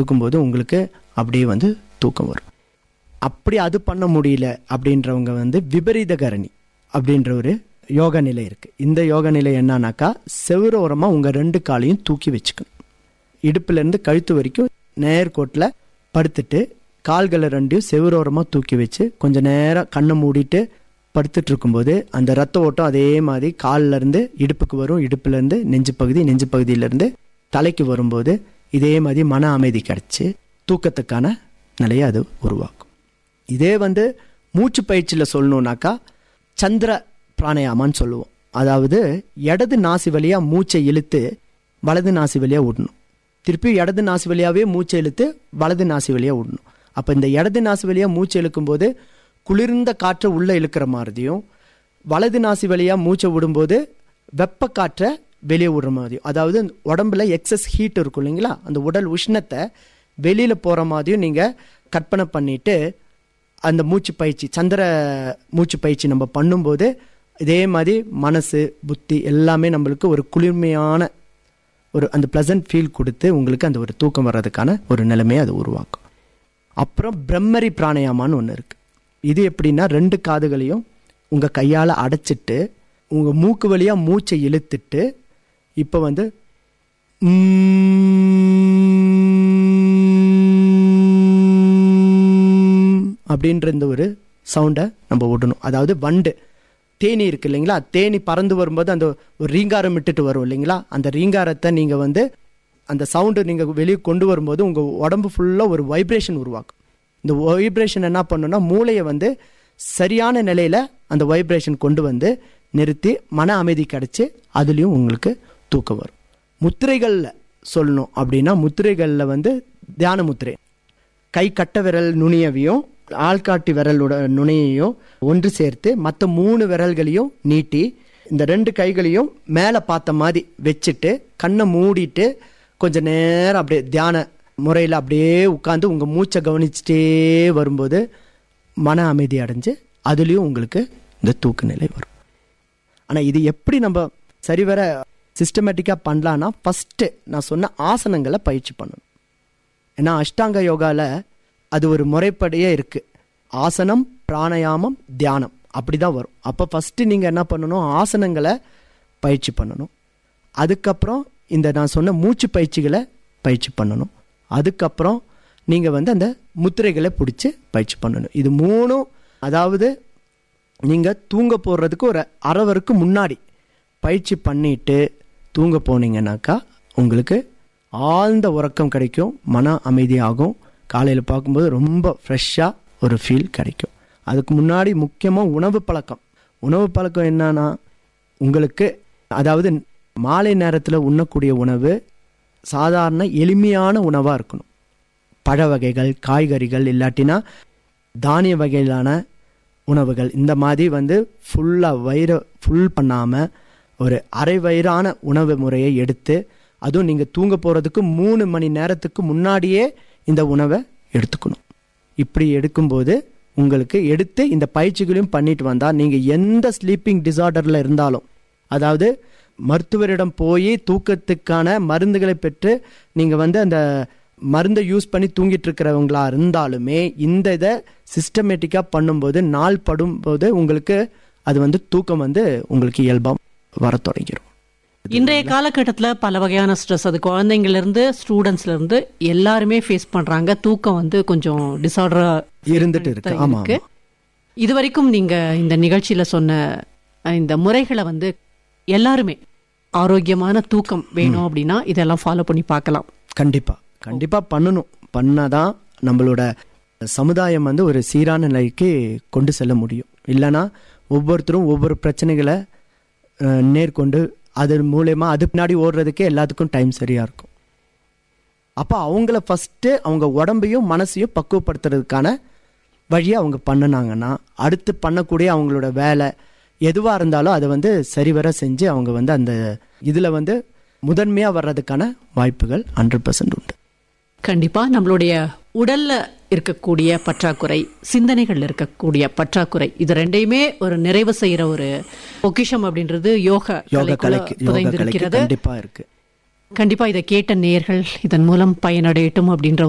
கொடுக்கும்போது உங்களுக்கு அப்படியே வந்து தூக்கம் வரும் அப்படி அது பண்ண முடியல அப்படின்றவங்க வந்து விபரீத கரணி அப்படின்ற ஒரு யோக நிலை இருக்கு இந்த யோக நிலை என்னன்னாக்கா செவ்வரோரமாக உங்கள் ரெண்டு காலையும் தூக்கி வச்சுக்கணும் இடுப்புலேருந்து கழுத்து வரைக்கும் நேர்கோட்டில் படுத்துட்டு கால்களை ரெண்டையும் செவ்வரோரமாக தூக்கி வச்சு கொஞ்ச நேரம் கண்ணை மூடிட்டு படுத்துட்டு இருக்கும்போது அந்த ரத்த ஓட்டம் அதே மாதிரி கால்ல இருந்து இடுப்புக்கு வரும் இடுப்புலேருந்து நெஞ்சு பகுதி நெஞ்சு பகுதியிலேருந்து தலைக்கு வரும்போது இதே மாதிரி மன அமைதி கிடச்சி தூக்கத்துக்கான நிலையை அது உருவாக்கும் இதே வந்து மூச்சு பயிற்சியில் சொல்லணுன்னாக்கா சந்திர பிராணயாமான்னு சொல்லுவோம் அதாவது இடது நாசி வழியாக மூச்சை இழுத்து வலது நாசி வழியாக விடணும் திருப்பி இடது நாசி வழியாகவே மூச்சை இழுத்து வலது நாசி வழியாக விடணும் அப்போ இந்த இடது நாசி வழியாக மூச்சை இழுக்கும்போது குளிர்ந்த காற்றை உள்ளே இழுக்கிற மாதிரியும் வலது நாசி வழியாக மூச்சை விடும்போது வெப்ப காற்றை வெளியே விடுற மாதிரியும் அதாவது உடம்புல எக்ஸஸ் ஹீட் இருக்கும் இல்லைங்களா அந்த உடல் உஷ்ணத்தை வெளியில் போகிற மாதிரியும் நீங்கள் கற்பனை பண்ணிட்டு அந்த மூச்சு பயிற்சி சந்திர மூச்சு பயிற்சி நம்ம பண்ணும்போது இதே மாதிரி மனசு புத்தி எல்லாமே நம்மளுக்கு ஒரு குளிர்மையான ஒரு அந்த ப்ளசன்ட் ஃபீல் கொடுத்து உங்களுக்கு அந்த ஒரு தூக்கம் வர்றதுக்கான ஒரு நிலைமையை அது உருவாக்கும் அப்புறம் பிரம்மரி பிராணயாமான்னு ஒன்று இருக்குது இது எப்படின்னா ரெண்டு காதுகளையும் உங்கள் கையால் அடைச்சிட்டு உங்கள் மூக்கு வழியாக மூச்சை இழுத்துட்டு இப்போ வந்து அப்படின்ற இந்த ஒரு சவுண்டை நம்ம விடணும் அதாவது வண்டு தேனி இருக்கு இல்லைங்களா தேனி பறந்து வரும்போது அந்த ஒரு ரீங்காரம் விட்டுட்டு வரும் இல்லைங்களா அந்த ரீங்காரத்தை நீங்கள் வந்து அந்த சவுண்டு நீங்கள் வெளியே கொண்டு வரும்போது உங்கள் உடம்பு ஃபுல்லாக ஒரு வைப்ரேஷன் உருவாக்கும் இந்த வைப்ரேஷன் என்ன பண்ணுன்னா மூளையை வந்து சரியான நிலையில் அந்த வைப்ரேஷன் கொண்டு வந்து நிறுத்தி மன அமைதி கிடச்சி அதுலேயும் உங்களுக்கு தூக்கம் வரும் முத்திரைகளில் சொல்லணும் அப்படின்னா முத்திரைகளில் வந்து தியான முத்திரை கை கட்ட விரல் நுனியவையும் ஆள்காட்டி விரலோட நுனியையும் ஒன்று சேர்த்து மற்ற மூணு விரல்களையும் நீட்டி இந்த ரெண்டு கைகளையும் மேலே பார்த்த மாதிரி வச்சுட்டு கண்ணை மூடிட்டு கொஞ்ச நேரம் அப்படியே தியான முறையில் அப்படியே உட்காந்து உங்கள் மூச்சை கவனிச்சுட்டே வரும்போது மன அமைதி அடைஞ்சு அதுலேயும் உங்களுக்கு இந்த தூக்க நிலை வரும் ஆனால் இது எப்படி நம்ம சரிவர சிஸ்டமேட்டிக்காக பண்ணலான்னா ஃபஸ்ட்டு நான் சொன்ன ஆசனங்களை பயிற்சி பண்ணணும் ஏன்னா அஷ்டாங்க யோகாவில் அது ஒரு முறைப்படியே இருக்குது ஆசனம் பிராணயாமம் தியானம் அப்படி தான் வரும் அப்போ ஃபஸ்ட்டு நீங்கள் என்ன பண்ணணும் ஆசனங்களை பயிற்சி பண்ணணும் அதுக்கப்புறம் இந்த நான் சொன்ன மூச்சு பயிற்சிகளை பயிற்சி பண்ணணும் அதுக்கப்புறம் நீங்கள் வந்து அந்த முத்திரைகளை பிடிச்சி பயிற்சி பண்ணணும் இது மூணும் அதாவது நீங்கள் தூங்க போடுறதுக்கு ஒரு அரவருக்கு முன்னாடி பயிற்சி பண்ணிட்டு தூங்க போனீங்கன்னாக்கா உங்களுக்கு ஆழ்ந்த உறக்கம் கிடைக்கும் மன அமைதியாகும் காலையில் பார்க்கும்போது ரொம்ப ஃப்ரெஷ்ஷாக ஒரு ஃபீல் கிடைக்கும் அதுக்கு முன்னாடி முக்கியமாக உணவு பழக்கம் உணவு பழக்கம் என்னன்னா உங்களுக்கு அதாவது மாலை நேரத்தில் உண்ணக்கூடிய உணவு சாதாரண எளிமையான உணவாக இருக்கணும் பழ வகைகள் காய்கறிகள் இல்லாட்டினா தானிய வகையிலான உணவுகள் இந்த மாதிரி வந்து ஃபுல்லாக வயிறு ஃபுல் பண்ணாமல் ஒரு அரை வயிறான உணவு முறையை எடுத்து அதுவும் நீங்கள் தூங்க போகிறதுக்கு மூணு மணி நேரத்துக்கு முன்னாடியே இந்த உணவை எடுத்துக்கணும் இப்படி எடுக்கும்போது உங்களுக்கு எடுத்து இந்த பயிற்சிகளையும் பண்ணிட்டு வந்தால் நீங்கள் எந்த ஸ்லீப்பிங் டிசார்டரில் இருந்தாலும் அதாவது மருத்துவரிடம் போய் தூக்கத்துக்கான மருந்துகளை பெற்று நீங்கள் வந்து அந்த மருந்தை யூஸ் பண்ணி தூங்கிட்டு இருக்கிறவங்களா இருந்தாலுமே இந்த இதை சிஸ்டமேட்டிக்காக பண்ணும்போது நாள் படும்போது உங்களுக்கு அது வந்து தூக்கம் வந்து உங்களுக்கு இயல்பாக வர தொடங்கிடும் இன்றைய காலகட்டத்துல பல வகையான ஸ்ட்ரெஸ் அது குழந்தைங்கள்ல இருந்து ஸ்டூடெண்ட்ஸ்ல இருந்து எல்லாருமே ஃபேஸ் பண்றாங்க தூக்கம் வந்து கொஞ்சம் டிசார்டரா இருந்துட்டு இருக்கு ஆமா இருக்கு இது வரைக்கும் நீங்க இந்த நிகழ்ச்சியில சொன்ன அஹ், இந்த முறைகளை வந்து எல்லாருமே ஆரோக்கியமான தூக்கம் வேணும் அப்படின்னா இதெல்லாம் ஃபாலோ பண்ணி பார்க்கலாம் கண்டிப்பா கண்டிப்பா பண்ணணும் பண்ணாதான் நம்மளோட சமுதாயம் வந்து ஒரு சீரான நிலைக்கு கொண்டு செல்ல முடியும் இல்லைன்னா ஒவ்வொருத்தரும் ஒவ்வொரு பிரச்சனைகளை அஹ், நேர்கொண்டு அது மூலயமா அது பின்னாடி ஓடுறதுக்கே எல்லாத்துக்கும் டைம் சரியா இருக்கும் அப்போ அவங்கள ஃபஸ்ட்டு அவங்க உடம்பையும் மனசையும் பக்குவப்படுத்துறதுக்கான வழியை அவங்க பண்ணினாங்கன்னா அடுத்து பண்ணக்கூடிய அவங்களோட வேலை எதுவாக இருந்தாலும் அதை வந்து சரிவர செஞ்சு அவங்க வந்து அந்த இதில் வந்து முதன்மையாக வர்றதுக்கான வாய்ப்புகள் ஹண்ட்ரட் பர்சன்ட் உண்டு கண்டிப்பா நம்மளுடைய உடல்ல இருக்கக்கூடிய பற்றாக்குறை சிந்தனைகள்ல இருக்கக்கூடிய பற்றாக்குறை இது ரெண்டையுமே ஒரு நிறைவு செய்யற ஒரு பொக்கிஷம் அப்படின்றது யோக யோகா கலைக்குள்ள கலைக்கு யோகா கலைக்கு புதைந்திருக்கிறது கண்டிப்பாக இருக்குது கண்டிப்பா இதை கேட்ட நேயர்கள் இதன் மூலம் பயனடையட்டும் அப்படின்ற